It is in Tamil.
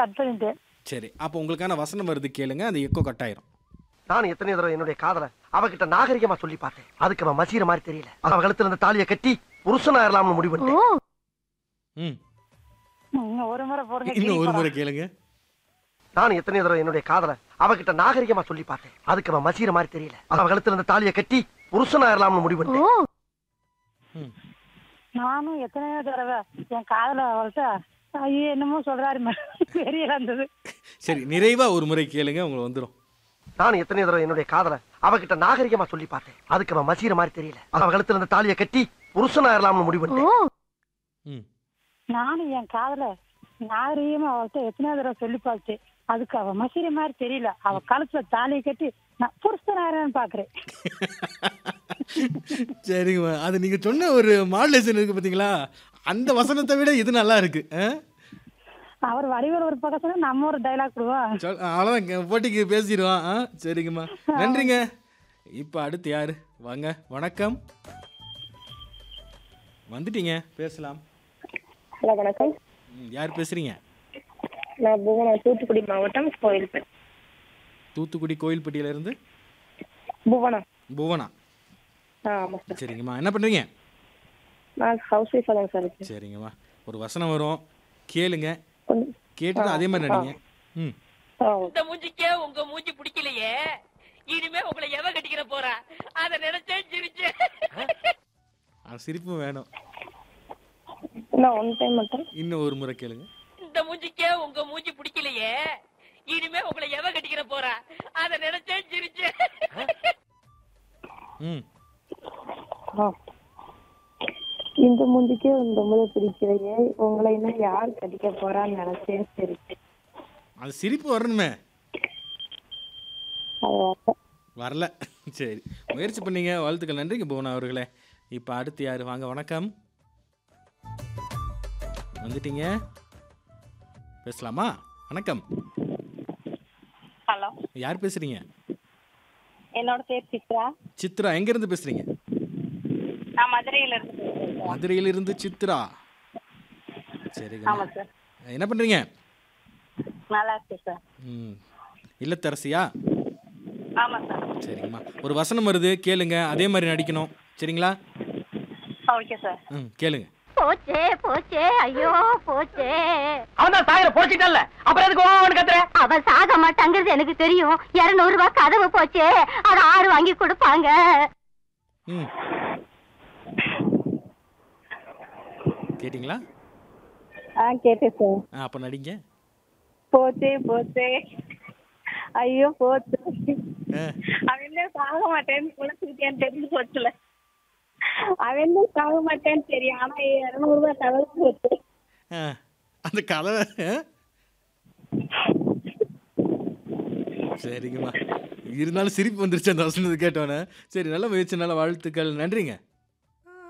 கட் பண்ணிட்டேன் சரி அப்போ உங்களுக்கான வசனம் வருது கேளுங்க அது எக்கோ கட் ஆயிரும் நான் எத்தனை தடவை என்னுடைய காதலை அவகிட்ட நாகரிகமா சொல்லி பார்த்தேன் அதுக்கு அவன் மசீர மாதிரி தெரியல அவன் கழுத்துல இருந்த தாலியை கட்டி புருஷனா ஏறலாம்னு முடிவு பண்ணிட்டேன் ம் இன்னும் ஒரு முறை போடுங்க இன்னும் ஒரு கிளி முறை கேளுங்க நான் எத்தனை தடவை என்னுடைய காதலை அவகிட்ட நாகரிகமா சொல்லி பார்த்தேன் அதுக்கு அவன் மசீர மாதிரி தெரியல அவன் கழுத்துல இருந்த தாலியை கட்டி புருஷனா ஏறலாம்னு முடிவு பண்ணிட்டேன் ம் நானும் எத்தனையோ தடவை என் காதல அவள்கிட்ட ஐயோ என்னமோ சொல்றாரு தெரியல இருந்தது சரி நிறைவா ஒரு முறை கேளுங்க உங்களுக்கு வந்துடும் நான் எத்தனை தடவை என்னுடைய காதலை அவகிட்ட நாகரிகமா சொல்லி பார்த்தேன் அதுக்கு அவன் மசீர மாதிரி தெரியல அவன் கழுத்துல இருந்த தாலியை கட்டி புருஷனா ஏறலாம்னு முடிவு பண்ணிட்டேன் ம் நானும் என் காதல நாகரீகமா அவள்கிட்ட எத்தனையோ தடவை சொல்லி பார்த்தேன் அதுக்கு அவ மசீர மாதிரி தெரியல அவ கழுத்துல தாலியை கட்டி நான் புருஷனாரன்னு பாக்குறேன் சரிங்கம்மா அது நீங்கள் சொன்ன ஒரு மாடுலேஷன் இருக்கு பார்த்தீங்களா அந்த வசனத்தை விட இது நல்லா இருக்கு ஆ? அவர் வடிவேல் ஒரு பக்கம் சொன்னா நம்ம ஒரு டைலாக் விடுவோம் சொல் அவ்வளோதான் இங்க போட்டிக்கு பேசிடுவான் ஆ சரிங்கம்மா நன்றிங்க இப்போ அடுத்து யாரு வாங்க வணக்கம் வந்துட்டீங்க பேசலாம் ஹலோ வணக்கம் ம், யார் பேசுறீங்க நான் புவனா தூத்துக்குடி மாவட்டம் கோயில்பேட் தூத்துக்குடி கோயில்பட்டியில இருந்து புவனா புவனா ஆ ஆமாம் சார் சரிங்கம்மா என்ன பண்ணுறீங்க நான் ஹவுஸ் ஒய்ஃபாக தான் சார் இருக்கேன் சரிங்கம்மா ஒரு வசனம் வரும் கேளுங்க கொஞ்சம் கேட்டுட்டு அதே மாதிரி நடிங்க ம் ஆ இந்த மூஞ்சிக்கே உங்க மூஞ்சி பிடிக்கலையே இனிமே உங்களை எவ கட்டிக்கிற போறா அத நினைச்சே சிரிச்சேன் அது சிரிப்பும் வேணும் இன்னும் ஒன் டைம் மட்டும் இன்னும் ஒரு முறை கேளுங்க இந்த மூஞ்சிக்கே உங்க மூஞ்சி பிடிக்கலையே இனிமே உங்களை எவ கட்டிக்கிற போறா அத நினைச்சே சிரிச்சேன் ம் ஆ இந்த மூஞ்சிக்கே இந்த முறை பிடிக்கலையே உங்களை இன்னும் யார் கட்டிக்க போறான்னு நினைச்சேன் சரி அது சிரிப்பு வரணுமே அது வரல. வரல சரி முயற்சி பண்ணீங்க வாழ்த்துக்கள் நன்றிங்க புவனா அவர்களே இப்போ அடுத்து யார் வாங்க வணக்கம் வந்துட்டீங்க பேசலாமா வணக்கம் ஹலோ யார் பேசுறீங்க என்னோட பேர் சித்ரா சித்ரா எங்கேருந்து பேசுறீங்க நான் மதுரையில இருந்து பேசுறேன் மதுரையிலிருந்து சித்ரா சரிங்க ஆமா சார் என்ன பண்ணுறீங்க நல்லா இருக்கு சார் ம் இல்லத்தரசியா ஆமா சார் சரிங்கம்மா ஒரு வசனம் வருது கேளுங்க அதே மாதிரி நடிக்கணும் சரிங்களா ஓகே சார் ம் கேளுங்க போச்சே போச்சே ஐயோ போச்சே அவன் தான் சாகர பொடிச்சிட்டல்ல அப்புறம் எதுக்கு ஓவன் கத்துற அவ சாக மாட்டாங்கிறது எனக்கு தெரியும் இருநூறு ரூபாய் கதவு போச்சே அது ஆறு வாங்கி கொடுப்பாங்க ம் கேட்டிங்களா ஆ கேட்டேன் சார் ஆ அப்போ நடிங்க போச்சே போச்சே ஐயோ போச்சு ஆ அவன் என்ன சாக மாட்டேன்னு குழச்சிக்கிட்டேன்னு தெரிஞ்சு போச்சுல அவன் என்ன சாக மாட்டேன்னு தெரியும் ஆனா இருநூறு ரூபாய் தவிர போச்சு ஆ அந்த கதை ஆ? சரிங்கம்மா இருந்தாலும் சிரிப்பு வந்துருச்சு அந்த வசனத்தை கேட்டோன்னே சரி நல்ல முயற்சி நல்ல வாழ்த்துக்கள் நன்றிங்க